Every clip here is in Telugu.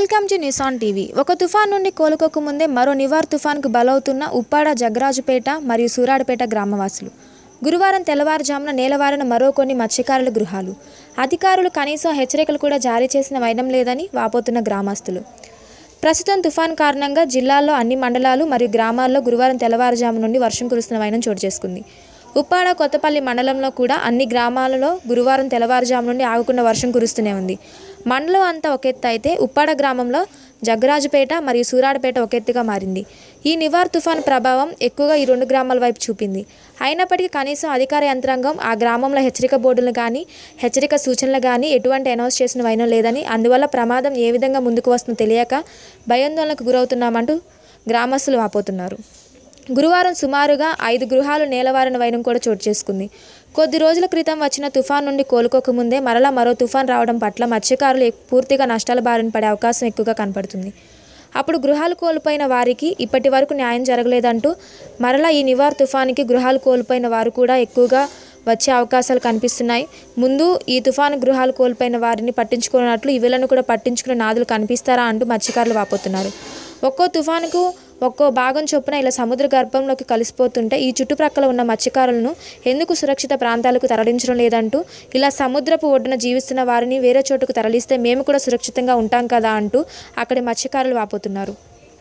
వెల్కమ్ టు నిసాన్ టీవీ ఒక తుఫాన్ నుండి కోలుకోక ముందే మరో నివార్ తుఫాన్కు బలవుతున్న ఉప్పాడ జగరాజుపేట మరియు సూరాడపేట గ్రామవాసులు గురువారం తెల్లవారుజామున నేలవారిన మరో కొన్ని మత్స్యకారుల గృహాలు అధికారులు కనీసం హెచ్చరికలు కూడా జారీ చేసిన వైనం లేదని వాపోతున్న గ్రామస్తులు ప్రస్తుతం తుఫాన్ కారణంగా జిల్లాలో అన్ని మండలాలు మరియు గ్రామాల్లో గురువారం తెల్లవారుజాము నుండి వర్షం కురుస్తున్న వైనం చోటు చేసుకుంది ఉప్పాడ కొత్తపల్లి మండలంలో కూడా అన్ని గ్రామాలలో గురువారం తెల్లవారుజాము నుండి ఆగకుండా వర్షం కురుస్తూనే ఉంది మండలం అంతా ఒక ఎత్తు అయితే ఉప్పాడ గ్రామంలో జగ్గరాజుపేట మరియు సూరాడపేట ఒక ఎత్తుగా మారింది ఈ నివార్ తుఫాన్ ప్రభావం ఎక్కువగా ఈ రెండు గ్రామాల వైపు చూపింది అయినప్పటికీ కనీసం అధికార యంత్రాంగం ఆ గ్రామంలో హెచ్చరిక బోర్డులు కానీ హెచ్చరిక సూచనలు కానీ ఎటువంటి అనౌన్స్ చేసిన వైనం లేదని అందువల్ల ప్రమాదం ఏ విధంగా ముందుకు వస్తుందో తెలియక భయాందోళనకు గురవుతున్నామంటూ గ్రామస్తులు వాపోతున్నారు గురువారం సుమారుగా ఐదు గృహాలు నేలవారిన వైనం కూడా చోటు చేసుకుంది కొద్ది రోజుల క్రితం వచ్చిన తుఫాన్ నుండి కోలుకోకముందే మరలా మరో తుఫాన్ రావడం పట్ల మత్స్యకారులు ఎక్- పూర్తిగా నష్టాల బారిన పడే అవకాశం ఎక్కువగా కనపడుతుంది అప్పుడు గృహాలు కోల్పోయిన వారికి ఇప్పటి వరకు న్యాయం జరగలేదంటూ మరలా ఈ నివార్ తుఫానికి గృహాలు కోల్పోయిన వారు కూడా ఎక్కువగా వచ్చే అవకాశాలు కనిపిస్తున్నాయి ముందు ఈ తుఫాను గృహాలు కోల్పోయిన వారిని పట్టించుకున్నట్లు ఈ వీళ్ళను కూడా పట్టించుకునే నాదులు కనిపిస్తారా అంటూ మత్స్యకారులు వాపోతున్నారు ఒక్కో తుఫానుకు ఒక్కో భాగం చొప్పున ఇలా సముద్ర గర్భంలోకి కలిసిపోతుంటే ఈ చుట్టుప్రక్కల ఉన్న మత్స్యకారులను ఎందుకు సురక్షిత ప్రాంతాలకు తరలించడం లేదంటూ ఇలా సముద్రపు ఒడ్డున జీవిస్తున్న వారిని వేరే చోటుకు తరలిస్తే మేము కూడా సురక్షితంగా ఉంటాం కదా అంటూ అక్కడి మత్స్యకారులు వాపోతున్నారు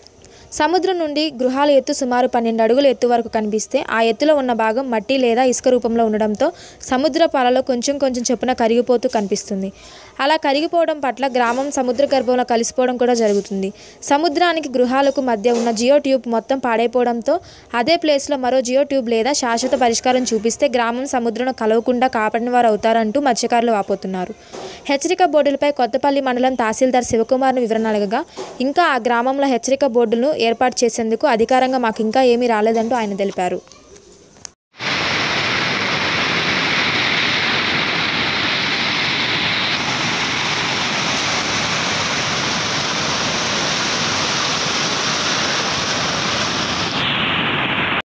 సముద్రం నుండి గృహాల ఎత్తు సుమారు పన్నెండు అడుగుల ఎత్తు వరకు కనిపిస్తే ఆ ఎత్తులో ఉన్న భాగం మట్టి లేదా ఇసుక రూపంలో ఉండడంతో సముద్ర పాలలో కొంచెం కొంచెం చొప్పున కరిగిపోతూ కనిపిస్తుంది అలా కరిగిపోవడం పట్ల గ్రామం సముద్ర గర్భంలో కలిసిపోవడం కూడా జరుగుతుంది సముద్రానికి గృహాలకు మధ్య ఉన్న జియో ట్యూబ్ మొత్తం పాడైపోవడంతో అదే ప్లేస్లో మరో జియో ట్యూబ్ లేదా శాశ్వత పరిష్కారం చూపిస్తే గ్రామం సముద్రం కలవకుండా కాపాడిన వారు అవుతారంటూ మత్స్యకారులు వాపోతున్నారు హెచ్చరిక బోర్డులపై కొత్తపల్లి మండలం తహసీల్దార్ శివకుమార్ను వివరణ అడగగా ఇంకా ఆ గ్రామంలో హెచ్చరిక బోర్డులను ఏర్పాటు చేసేందుకు అధికారంగా మాకు ఇంకా ఏమీ రాలేదంటూ ఆయన తెలిపారు